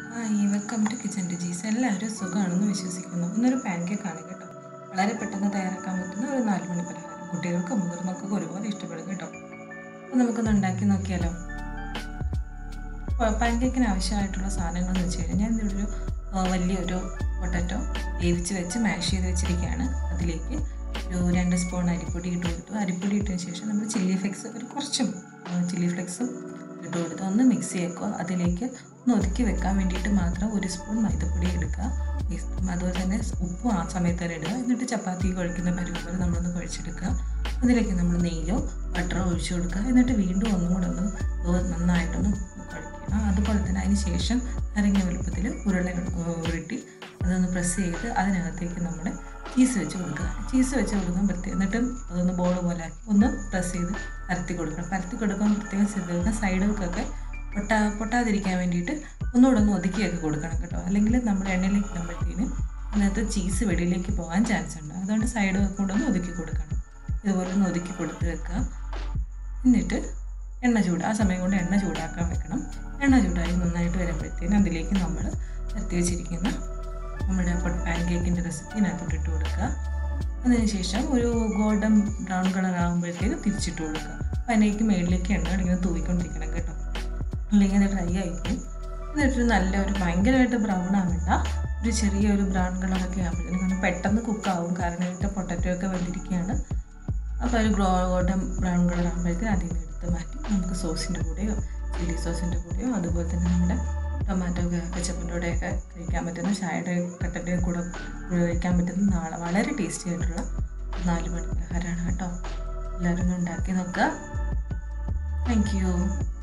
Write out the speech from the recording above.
hi welcome to kitchen Ruchis എല്ലാവരും സുഖമാണെന്ന് വിശ്വസിക്കുന്നു ഇന്നൊരു പാൻ കേക്കാണ് കേട്ടോ വളരെ പെട്ടെന്ന് തയ്യാറാക്കാൻ പറ്റുന്ന ഒരു നാല് മണി പലഹാരം കുട്ടികൾക്കും മുതിർന്നവർക്കൊക്കെ ഒരുപോലെ ഇഷ്ടപ്പെടും കേട്ടോ അപ്പോൾ നമുക്കൊന്ന് ഉണ്ടാക്കി നോക്കിയാലോ പാൻ കേക്കിന് ആവശ്യമായിട്ടുള്ള സാധനങ്ങൾ എന്ന് വെച്ച് കഴിഞ്ഞാൽ ഞാൻ ഇവിടെ ഒരു ആ, വലിയൊരു പൊട്ടറ്റോ വേവിച്ച് വെച്ച് മാഷ് ചെയ്ത് വെച്ചിരിക്കുകയാണ് അതിലേക്ക് ഒരു രണ്ട് സ്പൂൺ അരിപ്പൊടി ഇട്ട് കൊടുത്തു അരിപ്പൊടി ഇട്ടതിന് ശേഷം നമ്മൾ ചില്ലി ഫ്ലെക്സ് ഒരു കുറച്ചും ചില്ലി ഫ്ലെക്സും ഇട്ട് കൊടുത്ത് ഒന്ന് മിക്സ് ചെയ്യേക്കുക അതിലേക്ക് ഒന്ന് ഒതുക്കി വെക്കാൻ വേണ്ടിയിട്ട് മാത്രം ഒരു സ്പൂൺ മൈദപ്പൊടി എടുക്കുക ഈ- അതുപോലെ തന്നെ ഉപ്പും ആ സമയത്ത് തന്നെ ഇടുക എന്നിട്ട് ചപ്പാത്തി കുഴക്കുന്ന പരുവ് പോലെ നമ്മളൊന്ന് കുഴച്ചെടുക്കുക അതിലേക്ക് നമ്മൾ നെയ്യോ ബട്ടറോ ഒഴിച്ചു കൊടുക്കുക എന്നിട്ട് വീണ്ടും ഒന്നും കൂടെ ഒന്ന് ഇത് നന്നായിട്ടൊന്ന് കുഴയ്ക്കുക അതുപോലെ തന്നെ അതിന് ശേഷം അരങ്ങിയ വലുപ്പത്തിൽ ഉരുള ഉരുട്ടി അതൊന്ന് പ്രസ് ചെയ്ത് അതിനകത്തേക്ക് നമ്മൾ ചീസ് വെച്ച് കൊടുക്കുക ചീസ് വെച്ച് കൊടുക്കാൻ പ്രത്യേകം എന്നിട്ടും അതൊന്ന് ബോൾ പോലെ ആക്കി ഒന്ന് പ്രസ് ചെയ്ത് പരത്തി കൊടുക്കണം പരത്തി കൊടുക്കാൻ പ്രത്യേകം ശ്രദ്ധിക്കുക സൈഡുകൾക്കൊക്കെ പൊട്ടാ പൊട്ടാതിരിക്കാൻ വേണ്ടിയിട്ട് ഒന്നുകൂടെ ഒന്ന് ഒതുക്കിയൊക്കെ കൊടുക്കണം കേട്ടോ അല്ലെങ്കിൽ നമ്മൾ എണ്ണയിലേക്ക് ഇടുമ്പോഴത്തേന് അതിനകത്ത് ചീസ് വെളിയിലേക്ക് പോകാൻ ചാൻസ് ഉണ്ട് അതുകൊണ്ട് സൈഡ് കൂടെ ഒന്ന് ഒതുക്കി കൊടുക്കണം ഇതുപോലെ ഒന്ന് ഒതുക്കി കൊടുത്ത് വെക്കുക എന്നിട്ട് എണ്ണ ചൂട് ആ സമയം കൊണ്ട് എണ്ണ ചൂടാക്കാൻ വെക്കണം എണ്ണ ചൂടായി നന്നായിട്ട് വരുമ്പോഴത്തേന് അതിലേക്ക് നമ്മൾ എത്തി വെച്ചിരിക്കുന്ന നമ്മുടെ പാൻ കേക്കിൻ്റെ റെസിപ്പി ഇതിനകത്തോട്ട് ഇട്ട് കൊടുക്കുക അതിനുശേഷം ഒരു ഗോൾഡൻ ബ്രൗൺ കളർ ആകുമ്പോഴത്തേക്ക് തിരിച്ചിട്ട് കൊടുക്കുക അപ്പോൾ അതിലേക്ക് മേളിലേക്ക് എണ്ണ ഇങ്ങനെ തൂവിക്കൊണ്ടിരിക്കണം കേട്ടോ അല്ലെങ്കിൽ അത് ഡ്രൈ ആയിപ്പോവും എന്നിട്ട് നല്ല ഒരു ഭയങ്കരമായിട്ട് ബ്രൗൺ ആവണ്ട ഒരു ചെറിയൊരു ബ്രൗൺ കളറൊക്കെ ആകുമ്പോഴത്തേനും കാരണം പെട്ടെന്ന് കുക്കാവും കാരണം ഇതിൻ്റെ പൊട്ടറ്റോ ഒക്കെ വന്നിരിക്കുകയാണ് അപ്പോൾ ഒരു ഗോൾഡൻ ബ്രൗൺ കളർ ആകുമ്പോഴത്തേക്കും അതിൽ നിന്ന് എടുത്ത് മാറ്റി നമുക്ക് സോസിൻ്റെ കൂടെയോ ചില്ലി സോസിൻ്റെ കൂടെയോ അതുപോലെ തന്നെ നമ്മുടെ ടൊമാറ്റോ കച്ചപ്പിൻ്റെ കൂടെയൊക്കെ കഴിക്കാൻ പറ്റുന്ന ചായയുടെ കട്ടൻ്റെ കൂടെ കഴിക്കാൻ പറ്റുന്ന നാളെ വളരെ ടേസ്റ്റി ആയിട്ടുള്ള നാല് മണി പലഹാരമാണ് കേട്ടോ എല്ലാവരും ഒന്ന് ഉണ്ടാക്കി നോക്കുക താങ്ക് യു